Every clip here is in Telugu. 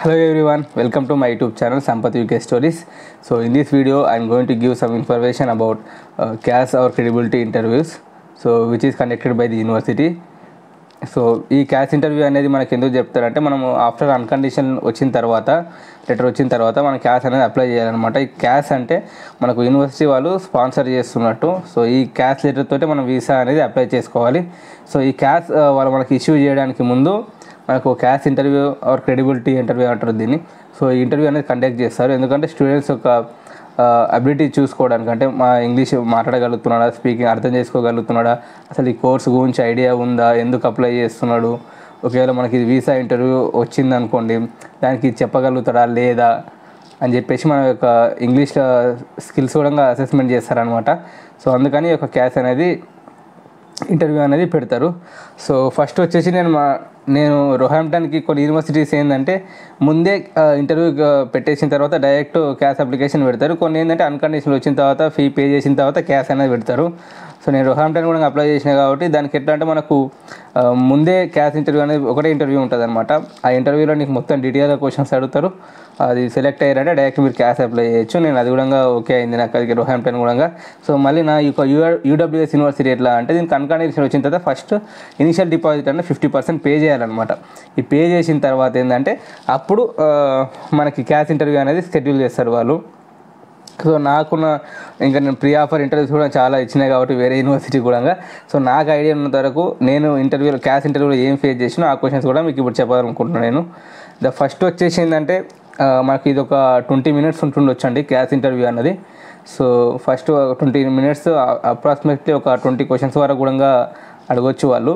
Hello everyone, welcome to my YouTube channel Sampath UK Stories. So in this video, I am going to give some information about uh, CAS or credibility interviews, so which is conducted by the university. So ఈ క్యాష్ ఇంటర్వ్యూ అనేది మనకి ఎందుకు చెప్తారంటే మనం ఆఫ్టర్ అన్కండిషన్ వచ్చిన తర్వాత లెటర్ వచ్చిన తర్వాత మనం క్యాష్ అనేది అప్లై చేయాలన్నమాట ఈ క్యాష్ అంటే మనకు యూనివర్సిటీ వాళ్ళు స్పాన్సర్ చేస్తున్నట్టు సో ఈ క్యాష్ లెటర్ తోటి మనం వీసా అనేది అప్లై చేసుకోవాలి సో ఈ క్యాష్ ఆ, వాళ్ళు మనకి ఇష్యూ చేయడానికి ముందు మనకు cash interview or credibility interview అంటారు దీన్ని సో ఈ ఇంటర్వ్యూ అనేది కండక్ట్ చేస్తారు ఎందుకంటే స్టూడెంట్స్ యొక్క అబిలిటీ చూసుకోవడానికి అంటే మా ఇంగ్లీష్ మాట్లాడగలుగుతున్నాడా స్పీకింగ్ అర్థం చేసుకోగలుగుతున్నాడా అసలు ఈ కోర్సు గురించి ఐడియా ఉందా ఎందుకు అప్లై చేస్తున్నాడు ఒకవేళ మనకి ఇది వీసా ఇంటర్వ్యూ వచ్చింది అనుకోండి దానికి చెప్పగలుగుతాడా లేదా అని చెప్పేసి మన యొక్క ఇంగ్లీష్ స్కిల్స్ కూడా అసెస్మెంట్ చేస్తారనమాట సో అందుకని ఈ యొక్క క్యాష్ అనేది ఇంటర్వ్యూ అనేది పెడతారు సో ఫస్ట్ వచ్చేసి నేను మా నేను రొహాంప్టన్కి కొన్ని యూనివర్సిటీస్ ఏంటంటే ముందే ఇంటర్వ్యూ పెట్టేసిన తర్వాత డైరెక్ట్ క్యాష్ అప్లికేషన్ పెడతారు కొన్ని ఏంటంటే అన్కండిషన్ వచ్చిన తర్వాత ఫీ పే చేసిన తర్వాత క్యాష్ అనేది పెడతారు సో నేను రొహాంప్టన్ కూడా అప్లై చేసిన కాబట్టి దానికి ఎట్లా అంటే మనకు ఆ, ముందే క్యాష్ ఇంటర్వ్యూ అనేది ఒకటే ఇంటర్వ్యూ ఉంటుంది అనమాట ఆ ఇంటర్వ్యూలో నీకు మొత్తం డీటెయిల్గా క్వశ్చన్స్ అడుగుతారు అది సెలెక్ట్ అయ్యారంటే డైరెక్ట్ మీరు క్యాష్ అప్లై చేయొచ్చు నేను అది కూడా ఓకే అయింది నాకు అది రొహాంప్టన్ కూడా సో మళ్ళీ నా యొక్క యూడబ్ల్యూఎస్ యూనివర్సిటీ ఎట్లా అంటే దీనికి అన్కండిషన్ వచ్చిన తర్వాత ఫస్ట్ ఇనిషియల్ డిపాజిట్ అంటే ఫిఫ్టీ పర్సెంట్ పే చేయాలన్నమాట ఈ పే చేసిన తర్వాత ఏంటంటే అప్పుడు ఆ, మనకి క్యాష్ ఇంటర్వ్యూ అనేది షెడ్యూల్ చేస్తారు వాళ్ళు సో నాకున్న ఇంకా నేను ప్రీ ఆఫర్ ఇంటర్వ్యూస్ కూడా చాలా ఇచ్చినాయి కాబట్టి వేరే యూనివర్సిటీ కూడా సో నాకు ఐడియా ఉన్నంత వరకు నేను ఇంటర్వ్యూలో క్యాష్ ఇంటర్వ్యూలో ఏం ఫేస్ చేసినా ఆ క్వశ్చన్స్ కూడా మీకు ఇప్పుడు చెప్పాలనుకుంటున్నాను నేను ద ఫస్ట్ వచ్చేసి ఏంటంటే ఆ, మనకి ఇది ఒక ట్వంటీ మినిట్స్ ఉంటుండొచ్చు అండి క్యాష్ ఇంటర్వ్యూ అన్నది so first twenty minutes approximately ఒక ట్వంటీ క్వశ్చన్స్ వరకు కూడా అడగొచ్చు వాళ్ళు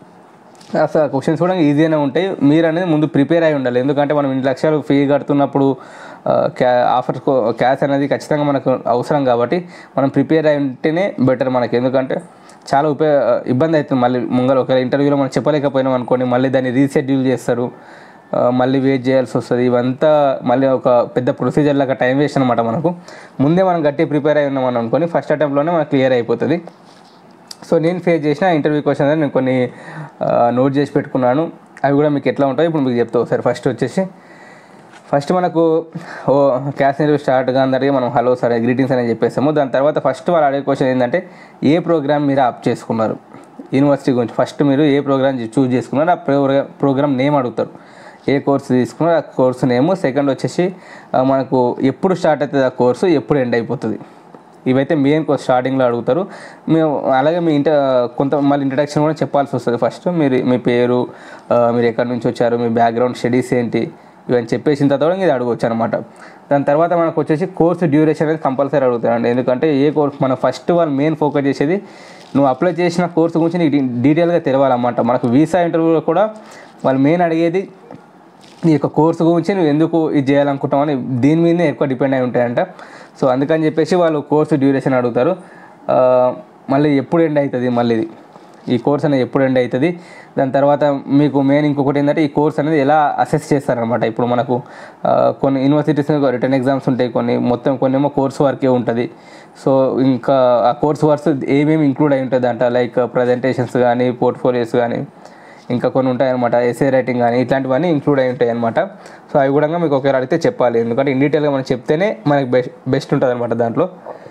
అసలు క్వశ్చన్స్ కూడా ఈజీగానే ఉంటాయి మీరు అనేది ముందు ప్రిపేర్ అయి ఉండాలి ఎందుకంటే మనం ఇన్ని లక్షలు ఫీ కడుతున్నప్పుడు ఆ, క్యా ఆఫర్ క్యాష్ అనేది ఖచ్చితంగా మనకు అవసరం కాబట్టి మనం ప్రిపేర్ అయి ఉంటేనే బెటర్ మనకి ఎందుకంటే చాలా ఉపయోగ ఇబ్బంది అవుతుంది మళ్ళీ ముంగల ఒకవేళ ఇంటర్వ్యూలో మనం చెప్పలేకపోయినాం అనుకోండి మళ్ళీ దాన్ని రీషెడ్యూల్ చేస్తారు ఆ, మళ్ళీ వెయిట్ చేయాల్సి వస్తుంది ఇవంతా మళ్ళీ ఒక పెద్ద ప్రొసీజర్ లాగా టైం వేస్ట్ అనమాట మనకు ముందే మనం గట్టి ప్రిపేర్ అయి ఉన్నాం అని అనుకోని ఫస్ట్ అటెంప్ట్లోనే మనకు క్లియర్ అయిపోతుంది సో నేను ఫేస్ చేసిన ఇంటర్వ్యూ క్వశ్చన్స్ నేను కొన్ని నోట్ చేసి పెట్టుకున్నాను అవి కూడా మీకు ఎట్లా ఉంటాయో ఇప్పుడు మీకు చెప్తా ఒకసారి ఫస్ట్ వచ్చేసి ఫస్ట్ మనకు ఓ క్యాష్ ఇంటర్వ్యూ స్టార్ట్ కాందరికి మనం హలో సార్ గ్రీటింగ్స్ అని చెప్పేసాము దాని తర్వాత ఫస్ట్ వాళ్ళు అడిగే క్వశ్చన్ ఏంటంటే ఏ ప్రోగ్రామ్ మీరు ఆప్ చేసుకున్నారు యూనివర్సిటీ గురించి ఫస్ట్ మీరు ఏ ప్రోగ్రామ్ చూస్ చేసుకున్నారు ఆ ప్రోగ్రామ్ ప్రోగ్రామ్ నేమ్ అడుగుతారు ఏ కోర్సు తీసుకున్నారు ఆ కోర్సు నేము సెకండ్ వచ్చేసి ఆ, మనకు ఎప్పుడు స్టార్ట్ అవుతుంది ఆ కోర్సు ఎప్పుడు ఎండ్ అయిపోతుంది ఇవైతే మెయిన్ స్టార్టింగ్లో అడుగుతారు మేము అలాగే మీ ఇంట కొంత మళ్ళీ ఇంట్రడక్షన్ కూడా చెప్పాల్సి వస్తుంది ఫస్ట్ మీరు మీ పేరు ఆ, మీరు ఎక్కడి నుంచి వచ్చారు మీ బ్యాక్గ్రౌండ్ స్టడీస్ ఏంటి ఇవన్నీ చెప్పేసిన తర్వాత కూడా ఇది అడగవచ్చు అనమాట దాని తర్వాత మనకు వచ్చేసి కోర్సు డ్యూరేషన్ అనేది కంపల్సరీ అడుగుతారండి ఎందుకంటే ఏ కోర్స్ మన ఫస్ట్ వాళ్ళు మెయిన్ ఫోకస్ చేసేది నువ్వు అప్లై చేసిన కోర్సు గురించి నీకు డీ- డీటెయిల్గా తెలియాలన్నమాట మనకు వీసా ఇంటర్వ్యూలో కూడా వాళ్ళు మెయిన్ అడిగేది ఈ యొక్క కోర్సు గురించి నువ్వు ఎందుకు ఇది చేయాలనుకుంటావు అని దీని మీదనే ఎక్కువ డిపెండ్ అయి ఉంటాయంట సో అందుకని చెప్పేసి వాళ్ళు కోర్సు డ్యూరేషన్ అడుగుతారు ఆ, మళ్ళీ ఎప్పుడు ఎండ్ అవుతుంది మళ్ళీ ఇది ఈ కోర్స్ అనేది ఎప్పుడు ఎండ్ అవుతుంది దాని తర్వాత మీకు మెయిన్ ఇంకొకటి ఏంటంటే ఈ కోర్స్ అనేది ఎలా అసెస్ చేస్తారనమాట ఇప్పుడు మనకు ఆ, కొన్ని యూనివర్సిటీస్ రిటర్న్ ఎగ్జామ్స్ ఉంటాయి కొన్ని మొత్తం కొన్ని ఏమో కోర్స్ వర్కే ఉంటుంది సో ఇంకా ఆ కోర్స్ వర్క్స్ ఏమేమి ఇంక్లూడ్ అయి ఉంటుంది అంట లైక్ ప్రజెంటేషన్స్ కానీ పోర్ట్ఫోలియోస్ కానీ ఇంకా కొన్ని ఉంటాయి అనమాట ఎస్ఏ రైటింగ్ కానీ ఇట్లాంటివన్నీ ఇంక్లూడ్ అయి ఉంటాయి అనమాట సో అవి కూడా మీకు ఒకవేళ అడిగితే చెప్పాలి ఎందుకంటే ఇన్ డీటెయిల్గా మనం చెప్తేనే మనకి బెస్ట్ బెస్ట్ ఉంటుంది అనమాట దాంట్లో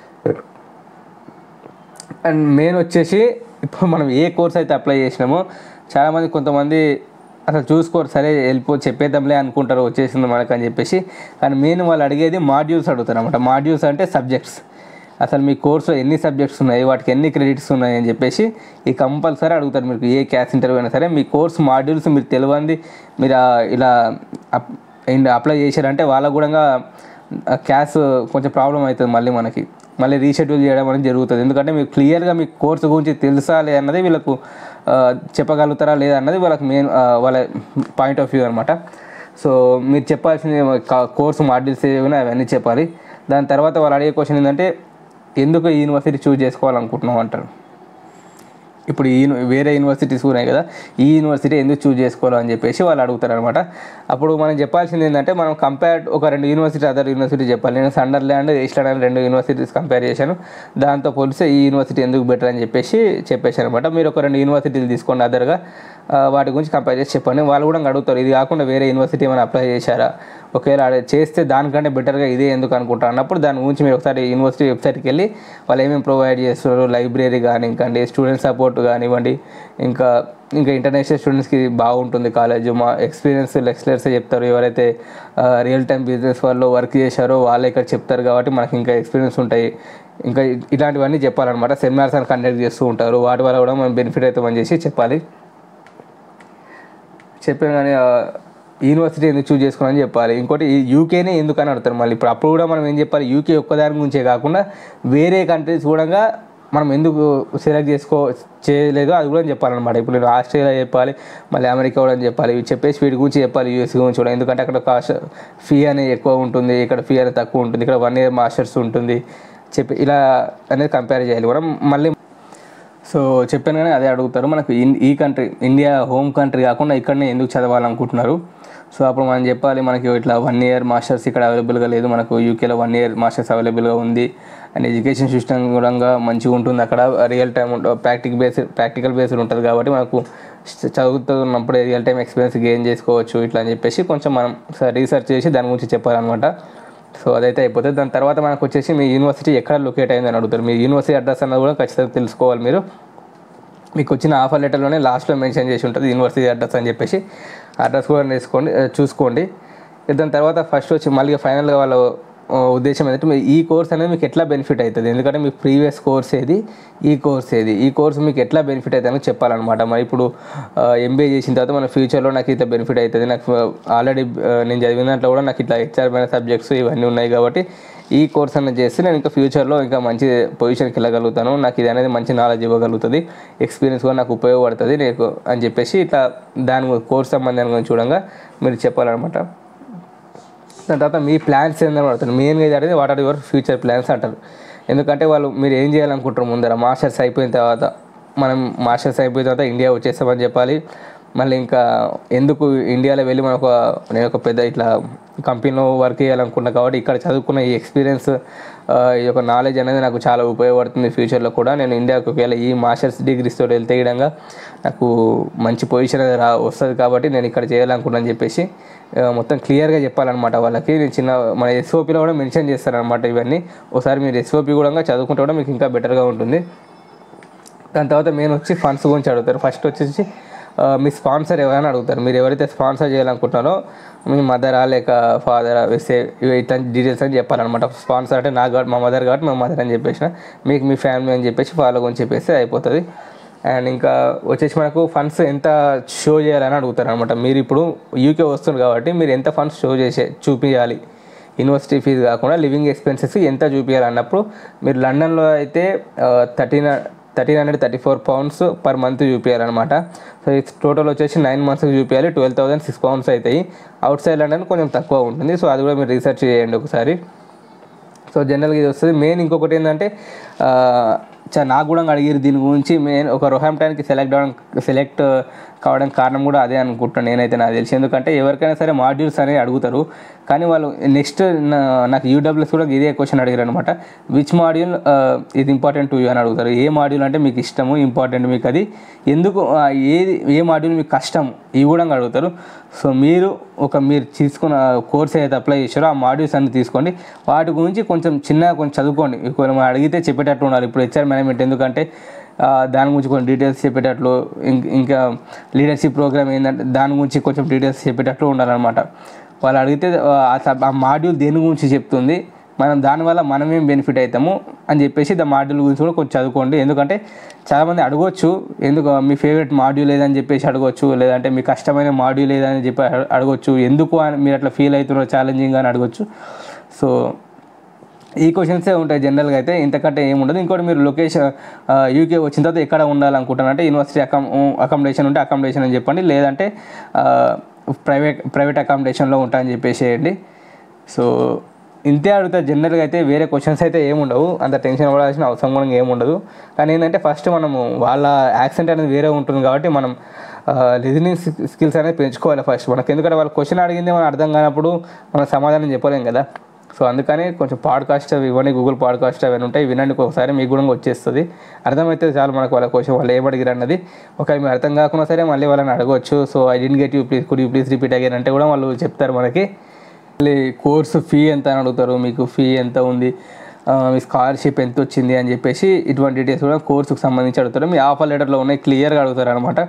అండ్ మెయిన్ వచ్చేసి ఇప్పుడు మనం ఏ కోర్స్ అయితే అప్లై చేసినామో చాలామంది కొంతమంది అసలు చూసుకోరు సరే వెళ్ళిపో చెప్పేద్దాంలే అనుకుంటారు వచ్చేసింది మనకు అని చెప్పేసి కానీ మెయిన్ వాళ్ళు అడిగేది మాడ్యూల్స్ అడుగుతారు అనమాట మాడ్యూల్స్ అంటే సబ్జెక్ట్స్ అసలు మీ కోర్సులో ఎన్ని సబ్జెక్ట్స్ ఉన్నాయి వాటికి ఎన్ని క్రెడిట్స్ ఉన్నాయి అని చెప్పేసి ఈ కంపల్సరీ అడుగుతారు మీకు ఏ క్యాష్ ఇంటర్వ్యూ అయినా సరే మీ కోర్స్ మాడ్యూల్స్ మీరు తెలియంది మీరు ఆ ఇలా అప్- ఏంటి అప్లై చేశారంటే వాళ్ళకు కూడా క్యాష్ కొంచెం ప్రాబ్లం అవుతుంది మళ్ళీ మనకి మళ్ళీ రీషెడ్యూల్ చేయడం అనేది జరుగుతుంది ఎందుకంటే మీకు క్లియర్గా మీ కోర్సు గురించి తెలుసా లేదా అన్నది వీళ్ళకు ఆ, చెప్పగలుగుతారా లేదా అన్నది వాళ్ళకి మెయిన్ వాళ్ళ పాయింట్ ఆఫ్ వ్యూ అనమాట సో మీరు చెప్పాల్సింది కోర్సు మాడ్యూల్స్ ఏమైనా అవన్నీ చెప్పాలి దాని తర్వాత వాళ్ళు అడిగే క్వశ్చన్ ఏంటంటే ఎందుకు ఈ యూనివర్సిటీ చూస్ చేసుకోవాలనుకుంటున్నాం అంటారు ఇప్పుడు ఈ యూని- వేరే యూనివర్సిటీస్ ఉన్నాయి కదా ఈ యూనివర్సిటీ ఎందుకు చూస్ చేసుకోవాలని చెప్పేసి వాళ్ళు అడుగుతారు అనమాట అప్పుడు మనం చెప్పాల్సింది ఏంటంటే మనం కంపేర్ ఒక రెండు యూనివర్సిటీ అదర్ యూనివర్సిటీ చెప్పాలి నేను సండర్లాండ్ ఈస్టర్న్ అని రెండు యూనివర్సిటీస్ కంపేర్ చేశాను దాంతో పోలిస్తే ఈ యూనివర్సిటీ ఎందుకు బెటర్ అని చెప్పేసి చెప్పేసి అనమాట మీరు ఒక రెండు యూనివర్సిటీలు తీసుకోండి అదర్గా ఆ, వాటి గురించి కంపేర్ చేసి చెప్పండి వాళ్ళు కూడా అడుగుతారు ఇది కాకుండా వేరే యూనివర్సిటీ ఏమైనా అప్లై చేశారా ఒకవేళ అలా చేస్తే దానికంటే బెటర్గా ఇదే ఎందుకు అనుకుంటారు అన్నప్పుడు దాని గురించి మీరు ఒకసారి యూనివర్సిటీ వెబ్సైట్కి వెళ్ళి వాళ్ళు ఏమేమి ప్రొవైడ్ చేస్తున్నారు లైబ్రరీ కానీ ఇంకండి స్టూడెంట్ సపోర్ట్ కానివ్వండి ఇంకా ఇంకా ఇంటర్నేషనల్ స్టూడెంట్స్కి బాగుంటుంది కాలేజ్ మా ఎక్స్పీరియన్స్ లెక్చరర్సే చెప్తారు ఎవరైతే రియల్ టైం బిజినెస్ వాళ్ళు వర్క్ చేశారో వాళ్ళే ఇక్కడ చెప్తారు కాబట్టి మనకి ఇంకా ఎక్స్పీరియన్స్ ఉంటాయి ఇంకా ఇ- ఇలాంటివన్నీ చెప్పాలన్నమాట సెమినార్స్ అని కండక్ట్ చేస్తూ ఉంటారు వాటి వల్ల కూడా మనం బెనిఫిట్ అవుతామని చేసి చెప్పాలి చెప్పాను కానీ ఆ, యూనివర్సిటీ ఎందుకు చూజ్ చేసుకోవాలని చెప్పాలి ఇంకోటి ఈ యూకేనే ఎందుకు అని అడుగుతారు మళ్ళీ ఇప్పుడు అప్పుడు కూడా మనం ఏం చెప్పాలి యూకే ఒక్కదాని గురించే కాకుండా వేరే కంట్రీస్ కూడా మనం ఎందుకు సెలెక్ట్ చేసుకో చేయలేదు అది కూడా చెప్పాలన్నమాట ఇప్పుడు నేను ఆస్ట్రేలియా చెప్పాలి మళ్ళీ అమెరికా కూడా అని చెప్పాలి ఇవి చెప్పేసి వీటి గురించి చెప్పాలి యూఎస్ గురించి కూడా ఎందుకంటే అక్కడ కాస్ట్ ఫీ అనేది ఎక్కువ ఉంటుంది ఇక్కడ ఫీ అనేది తక్కువ ఉంటుంది ఇక్కడ వన్ ఇయర్ మాస్టర్స్ ఉంటుంది చెప్పి ఇలా అనేది కంపేర్ చేయాలి మనం మళ్ళీ సో చెప్పాను కానీ అదే అడుగుతారు మనకు ఇన్- ఈ కంట్రీ ఇండియా హోమ్ కంట్రీ కాకుండా ఇక్కడనే ఎందుకు చదవాలనుకుంటున్నారు సో అప్పుడు మనం చెప్పాలి మనకి ఇట్లా వన్ ఇయర్ మాస్టర్స్ ఇక్కడ అవైలబుల్గా లేదు మనకు యూకేలో వన్ ఇయర్ మాస్టర్స్ అవైలబుల్గా ఉంది అండ్ ఎడ్యుకేషన్ సిస్టమ్ కూడా మంచిగా ఉంటుంది అక్కడ real time practice base practical based ఉంటుంది కాబట్టి మనకు చ- చదువుతున్నప్పుడు రియల్ టైం ఎక్స్పీరియన్స్ గెయిన్ చేసుకోవచ్చు ఇట్లా అని చెప్పేసి కొంచెం మనం రీసెర్చ్ చేసి దాని గురించి చెప్పాలన్నమాట సో అదైతే అయిపోతుంది దాని తర్వాత మనకు వచ్చేసి మీ యూనివర్సిటీ ఎక్కడ లొకేట్ అయిందని అడుగుతారు మీ యూనివర్సిటీ అడ్రస్ అన్నది కూడా ఖచ్చితంగా తెలుసుకోవాలి మీరు మీకు వచ్చిన ఆఫర్ లెటర్లోనే లాస్ట్లో మెన్షన్ చేసి ఉంటుంది యూనివర్సిటీ అడ్రస్ అని చెప్పేసి అడ్రస్ కూడా నేర్చుకోండి ఆ, చూసుకోండి దాని తర్వాత ఫస్ట్ వచ్చి మళ్ళీ ఫైనల్గా వాళ్ళ ఆ, ఉద్దేశం ఏంటంటే మీ ఈ కోర్స్ అనేది మీకు ఎట్లా బెనిఫిట్ అవుతుంది ఎందుకంటే మీ ప్రీవియస్ కోర్స్ ఏది ఈ కోర్స్ ఏది ఈ కోర్స్ మీకు ఎట్లా బెనిఫిట్ అవుతుంది అని చెప్పాలన్నమాట మరి ఇప్పుడు ఎంబీఏ చేసిన తర్వాత మన ఫ్యూచర్లో నాకు ఇట్లా బెనిఫిట్ అవుతుంది నాకు ఆల్రెడీ నేను చదివిన దాంట్లో కూడా నాకు ఇట్లా హెచ్ఆర్మైన సబ్జెక్ట్స్ ఇవన్నీ ఉన్నాయి కాబట్టి ఈ కోర్స్ అనేది చేస్తే నేను ఇంకా ఫ్యూచర్లో ఇంకా మంచి పొజిషన్కి వెళ్ళగలుగుతాను నాకు ఇది అనేది మంచి నాలెడ్జ్ ఇవ్వగలుగుతుంది ఎక్స్పీరియన్స్ కూడా నాకు ఉపయోగపడుతుంది నీకు అని చెప్పేసి ఇట్లా దాని కోర్స్ సంబంధాన్ని గురించి చూడంగా మీరు చెప్పాలన్నమాట దాని తర్వాత మీ ప్లాన్స్ ఏందని అడుగుతారు మెయిన్గా ఇది అడిగితే what are your future plans అంటారు ఎందుకంటే వాళ్ళు మీరు ఏం చేయాలనుకుంటారు ముందర మాస్టర్స్ అయిపోయిన తర్వాత మనం మాస్టర్స్ అయిపోయిన తర్వాత ఇండియా వచ్చేస్తామని చెప్పాలి మళ్ళీ ఇంకా ఎందుకు ఇండియాలో వెళ్ళి మనం ఒక నేను ఒక పెద్ద ఇట్లా కంపెనీలో వర్క్ చేయాలనుకున్నా కాబట్టి ఇక్కడ చదువుకున్న ఈ ఎక్స్పీరియన్స్ ఈ యొక్క నాలెడ్జ్ అనేది నాకు చాలా ఉపయోగపడుతుంది ఫ్యూచర్లో కూడా నేను ఇండియాకు ఒకవేళ ఈ మాస్టర్స్ డిగ్రీస్తో వెళ్తే విధంగా నాకు మంచి పొజిషన్ అనేది రా వస్తుంది కాబట్టి నేను ఇక్కడ చేయాలనుకున్నాను చెప్పేసి ఆ, మొత్తం క్లియర్గా చెప్పాలన్నమాట వాళ్ళకి నేను చిన్న మన ఎస్ఓపిలో కూడా మెన్షన్ చేస్తారనమాట ఇవన్నీ ఒకసారి మీరు ఎస్ఓపి కూడా చదువుకుంటే కూడా మీకు ఇంకా బెటర్గా ఉంటుంది దాని తర్వాత మెయిన్ వచ్చి ఫండ్స్ గురించి అడుగుతారు ఫస్ట్ వచ్చేసి ఆ, మీ స్పాన్సర్ ఎవరైనా అడుగుతారు మీరు ఎవరైతే స్పాన్సర్ చేయాలనుకుంటున్నారో మీ మదరా లేక ఫాదర్ వేస్తే ఇవి ఇట్లా డీటెయిల్స్ అని చెప్పాలన్నమాట స్పాన్సర్ అంటే నాకు కాబట్టి మా మదర్ కాబట్టి మా మదర్ అని చెప్పేసిన మీకు మీ ఫ్యామిలీ అని చెప్పేసి వాళ్ళ గురించి చెప్పేసి అయిపోతుంది అండ్ ఇంకా వచ్చేసి మనకు ఫండ్స్ ఎంత షో చేయాలని అడుగుతారు అనమాట మీరు ఇప్పుడు యూకే వస్తుంది కాబట్టి మీరు ఎంత ఫండ్స్ షో చేసే చూపించాలి యూనివర్సిటీ ఫీజు కాకుండా లివింగ్ ఎక్స్పెన్సెస్ ఎంత చూపించాలి అన్నప్పుడు మీరు లండన్లో అయితే thirteen thirteen hundred thirty four pounds per month చూపించాలన్నమాట సో ఇది టోటల్ వచ్చేసి నైన్ మంత్స్కి చూపించాలి ట్వెల్వ్ థౌసండ్ సిక్స్ పౌండ్స్ అవుతాయి అవుట్ సైడ్ లండన్ కొంచెం తక్కువ ఉంటుంది సో అది కూడా మీరు రీసెర్చ్ చేయండి ఒకసారి సో జనరల్గా ఇది వస్తుంది మెయిన్ ఇంకొకటి ఏంటంటే ఆ, చా నాకు కూడా అడిగారు దీని గురించి మెయిన్ ఒక రొహాంప్టాన్కి సెలెక్ట్ అవ్వడం సెలెక్ట్ కావడానికి కారణం కూడా అదే అనుకుంటున్నాను నేనైతే నాకు తెలిసి ఎందుకంటే ఎవరికైనా సరే మాడ్యూల్స్ అనేవి అడుగుతారు కానీ వాళ్ళు నెక్స్ట్ నాకు యూడబ్ల్యూఎస్ కూడా ఇదే క్వశ్చన్ అడిగారు అనమాట విచ్ మాడ్యూల్ ఇది ఇంపార్టెంట్ టు యూ అని అడుగుతారు ఏ మాడ్యూల్ అంటే మీకు ఇష్టము ఇంపార్టెంట్ మీకు అది ఎందుకు ఆ, ఏది ఏ మాడ్యూల్ మీకు కష్టం ఇవి కూడా అడుగుతారు సో మీరు ఒక మీరు తీసుకున్న కోర్స్ ఏదైతే అప్లై చేశారో ఆ మాడ్యూల్స్ అన్ని తీసుకోండి వాటి గురించి కొంచెం చిన్నగా కొంచెం చదువుకోండి ఇప్పుడు మనం అడిగితే చెప్పేటట్టు ఉండాలి ఇప్పుడు హెచ్ఆర్ మేనేజ్మెంట్ ఎందుకంటే ఆ, దాని గురించి కొంచెం డీటెయిల్స్ చెప్పేటట్లు ఇం- ఇంకా లీడర్షిప్ ప్రోగ్రామ్ ఏంటంటే దాని గురించి కొంచెం డీటెయిల్స్ చెప్పేటట్లు ఉండాలన్నమాట వాళ్ళు అడిగితే ఆ సబ్- ఆ మాడ్యూల్ దేని గురించి చెప్తుంది మనం దానివల్ల మనం ఏం బెనిఫిట్ అవుతాము అని చెప్పేసి దా మాడ్యూల్ గురించి కూడా కొంచెం చదువుకోండి ఎందుకంటే చాలామంది అడగొచ్చు ఎందుకు మీ ఫేవరెట్ మాడ్యూల్ ఏదని చెప్పేసి అడగొచ్చు లేదంటే మీ కష్టమైన మాడ్యూల్ ఏదని చెప్పి అడ- అడగొచ్చు ఎందుకు అని మీరు అట్లా ఫీల్ అవుతున్నారో ఛాలెంజింగ్ అని అడగొచ్చు సో ఈ క్వశ్చన్సే ఉంటాయి జనరల్గా అయితే ఇంతకంటే ఏమి ఉండదు ఇంకోటి మీరు లొకేషన్ యూకే వచ్చిన తర్వాత ఎక్కడ ఉండాలనుకుంటున్నారంటే యూనివర్సిటీ అకామ్ అకామిడేషన్ ఉంటే అకామిడేషన్ అని చెప్పండి లేదంటే ప్రైవేట్ ప్రైవేట్ అకామిడేషన్లో ఉంటా అని చెప్పేసేయండి సో ఇంతే అడుగుతారు జనరల్గా అయితే వేరే క్వశ్చన్స్ అయితే ఏముండవు అంత టెన్షన్ పడాల్సిన అవసరం కూడా ఏముండదు కానీ ఏంటంటే ఫస్ట్ మనము వాళ్ళ యాక్సెంట్ అనేది వేరే ఉంటుంది కాబట్టి మనం లిజనింగ్ స్కిల్స్ అనేది పెంచుకోవాలి ఫస్ట్ మనకి ఎందుకంటే వాళ్ళు క్వశ్చన్ అడిగింది మనం అర్థం కానప్పుడు మనం సమాధానం చెప్పలేం కదా సో అందుకని కొంచెం పాడ్కాస్ట్ అవి ఇవన్నీ గూగుల్ పాడ్కాస్ట్ అవన్నీ ఉంటాయి వినండి ఒకసారి మీకు కూడా వచ్చేస్తుంది అర్థమైతే చాలు మనకు వాళ్ళ క్వశ్చన్ వాళ్ళు ఏం అడిగారు అన్నది ఒకవేళ మీరు అర్థం కాకుండా సరే మళ్ళీ వాళ్ళని అడగవచ్చు so I didn't get you please could you please repeat again అంటే కూడా వాళ్ళు చెప్తారు మనకి మళ్ళీ కోర్సు ఫీ ఎంత అని అడుగుతారు మీకు ఫీ ఎంత ఉంది ఆ, మీ స్కాలర్షిప్ ఎంత వచ్చింది అని చెప్పేసి ఇటువంటి డీటెయిల్స్ కూడా కోర్సుకు సంబంధించి అడుగుతారు మీ ఆఫర్ లెటర్లో ఉన్నాయి క్లియర్గా అడుగుతారు అనమాట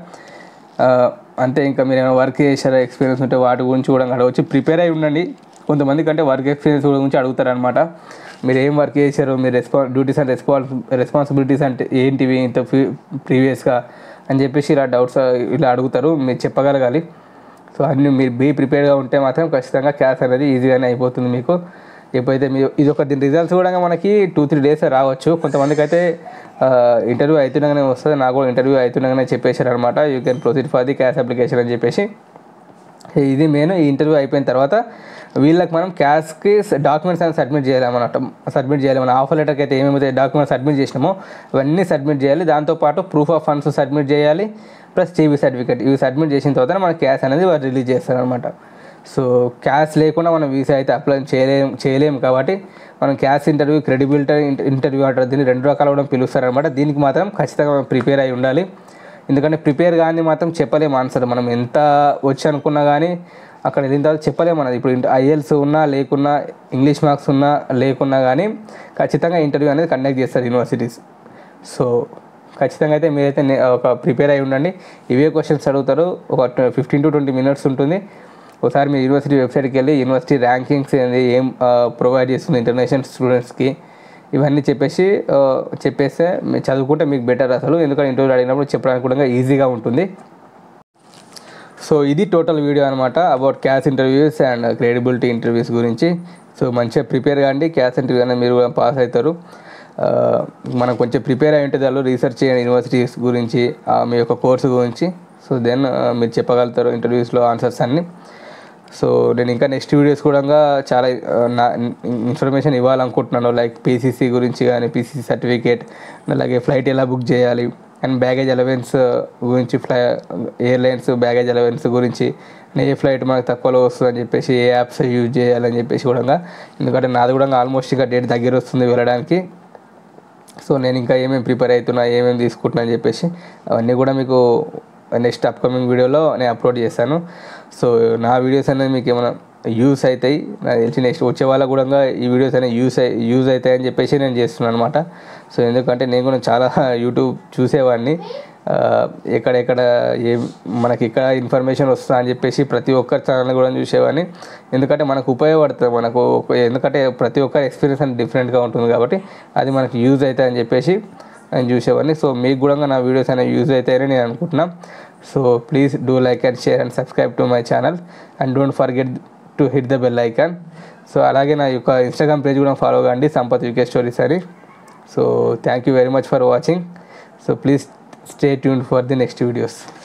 అంటే ఇంకా మీరు ఏమైనా వర్క్ చేశారా ఎక్స్పీరియన్స్ ఉంటే వాటి గురించి కూడా అడగవచ్చు ప్రిపేర్ అయి ఉండండి కొంతమంది కంటే వర్క్ ఎక్స్పీరియన్స్ గురించి అడుగుతారు అనమాట మీరు ఏం వర్క్ చేశారు మీ రెస్పా డ్యూటీస్ అండ్ రెస్పాన్స్ రెస్పాన్సిబిలిటీస్ అంటే ఏంటివి ఇంత ప్రీవియస్గా అని చెప్పేసి ఇలా డౌట్స్ ఇలా అడుగుతారు మీరు చెప్పగలగాలి సో అన్ని మీరు బీ ప్రిపేర్గా ఉంటే మాత్రం ఖచ్చితంగా క్యాష్ అనేది ఈజీగానే అయిపోతుంది మీకు ఎప్పుడైతే మీరు ఇది ఒక దీని రిజల్ట్స్ కూడా మనకి టూ త్రీ డేస్ రావచ్చు కొంతమందికి అయితే ఇంటర్వ్యూ అవుతుండగానే వస్తుంది నాకు కూడా ఇంటర్వ్యూ అవుతుండగానే చెప్పేశారు అనమాట you can proceed for the CAS application అని చెప్పేసి ఇది మెయిన్ ఈ ఇంటర్వ్యూ అయిపోయిన తర్వాత వీళ్ళకి మనం క్యాష్కి డాక్యుమెంట్స్ అని సబ్మిట్ చేయాలన్నమాట సబ్మిట్ చేయాలి మన ఆఫర్ లెటర్కి అయితే ఏమేమైతే డాక్యుమెంట్స్ సబ్మిట్ చేసినామో అవన్నీ సబ్మిట్ చేయాలి దాంతోపాటు ప్రూఫ్ ఆఫ్ ఫండ్స్ సబ్మిట్ చేయాలి ప్లస్ టీవీ సర్టిఫికేట్ ఇవి సబ్మిట్ చేసిన తర్వాత మన క్యాష్ అనేది వాళ్ళు రిలీజ్ చేస్తారనమాట సో క్యాష్ లేకుండా మనం వీసా అయితే అప్లై చేయలేం చేయలేము కాబట్టి మనం క్యాష్ ఇంటర్వ్యూ క్రెడిబిలిటీ ఇంటర్వ్యూ అంటారు దీన్ని రెండు రకాలు కూడా పిలుస్తారనమాట దీనికి మాత్రం ఖచ్చితంగా మనం ప్రిపేర్ అయి ఉండాలి ఎందుకంటే ప్రిపేర్ కానీ మాత్రం చెప్పలేము ఆన్సర్ మనం ఎంత వచ్చి అనుకున్నా కానీ అక్కడ వెళ్ళిన తర్వాత చెప్పలేము అన్నది ఇప్పుడు ఐఎల్స్ ఉన్నా లేకున్నా ఇంగ్లీష్ మార్క్స్ ఉన్నా లేకున్నా కానీ ఖచ్చితంగా ఇంటర్వ్యూ అనేది కండక్ట్ చేస్తారు యూనివర్సిటీస్ సో ఖచ్చితంగా అయితే మీరైతే నే- ఒక ప్రిపేర్ అయి ఉండండి ఇవే క్వశ్చన్స్ అడుగుతారు ఒక ఫిఫ్టీన్ టు ట్వంటీ మినిట్స్ ఉంటుంది ఒకసారి మీ యూనివర్సిటీ వెబ్సైట్కి వెళ్ళి యూనివర్సిటీ ర్యాంకింగ్స్ ఏంది ఏం ప్రొవైడ్ చేస్తుంది ఇంటర్నేషనల్ స్టూడెంట్స్కి ఇవన్నీ చెప్పేసి ఆ, చెప్పేస్తే మీరు చదువుకుంటే మీకు బెటర్ అసలు ఎందుకంటే ఇంటర్వ్యూ అడిగినప్పుడు చెప్పడానికి కూడా ఈజీగా ఉంటుంది సో ఇది టోటల్ వీడియో అనమాట about CAS interviews and credibility interviews గురించి సో మంచిగా ప్రిపేర్ కాండి క్యాష్ ఇంటర్వ్యూ అనేది మీరు కూడా పాస్ అవుతారు ఆ, మనం కొంచెం ప్రిపేర్ అయి ఉంటే దానిలో రీసెర్చ్ చేయండి యూనివర్సిటీస్ గురించి ఆ, మీ యొక్క కోర్సు గురించి సో దెన్ మీరు చెప్పగలుగుతారు ఇంటర్వ్యూస్లో ఆన్సర్స్ అన్నీ సో నేను ఇంకా నెక్స్ట్ వీడియోస్ కూడా చాలా ఆ, నా ఇన్ఫర్మేషన్ ఇవ్వాలనుకుంటున్నాను లైక్ పీసీసీ గురించి కానీ పీసీసీ సర్టిఫికేట్ అలాగే ఫ్లైట్ ఎలా బుక్ చేయాలి అండ్ బ్యాగేజ్ అలవెన్స్ గురించి ఫ్లై ఎయిర్లైన్స్ బ్యాగేజ్ అలవెన్స్ గురించి ఏ ఫ్లైట్ మనకు తక్కువలో వస్తుందని చెప్పేసి ఏ యాప్స్ యూజ్ చేయాలని చెప్పేసి కూడా ఎందుకంటే నాది కూడా ఆల్మోస్ట్ ఇక డేట్ దగ్గర వస్తుంది వెళ్ళడానికి సో నేను ఇంకా ఏమేమి ప్రిపేర్ అవుతున్నా ఏమేమి తీసుకుంటున్నా అని చెప్పేసి అవన్నీ కూడా మీకు నెక్స్ట్ అప్కమింగ్ వీడియోలో నేను అప్లోడ్ చేస్తాను సో నా వీడియోస్ అనేది మీకు ఏమైనా యూస్ అవుతాయి నాకు తెలిసి నెక్స్ట్ వచ్చే వాళ్ళకు కూడా ఈ వీడియోస్ అనేవి యూస్ అయి యూజ్ అవుతాయి అని చెప్పేసి నేను చేస్తున్నాను అనమాట సో ఎందుకంటే నేను కూడా చాలా యూట్యూబ్ చూసేవాడిని ఆ, ఎక్కడెక్కడ ఏ మనకి ఇక్కడ ఇన్ఫర్మేషన్ వస్తుందా అని చెప్పేసి ప్రతి ఒక్కరి ఛానల్ కూడా చూసేవాడిని ఎందుకంటే మనకు ఉపయోగపడుతుంది మనకు ఒక- ఎందుకంటే ప్రతి ఒక్కరి ఎక్స్పీరియన్స్ అనేది డిఫరెంట్గా ఉంటుంది కాబట్టి అది మనకు యూజ్ అవుతాయి అని చెప్పేసి నేను చూసేవాడిని సో మీకు కూడా నా వీడియోస్ అనేవి యూజ్ అవుతాయని నేను అనుకుంటున్నాను so please do like and share and subscribe to my channel and don't forget to hit the bell icon so అలాగే నా యొక్క ఇన్స్టాగ్రామ్ పేజ్ కూడా ఫాలో కండి సంపత్ యూకే స్టోరీస్ అని so thank you very much for watching so please stay tune for the next videos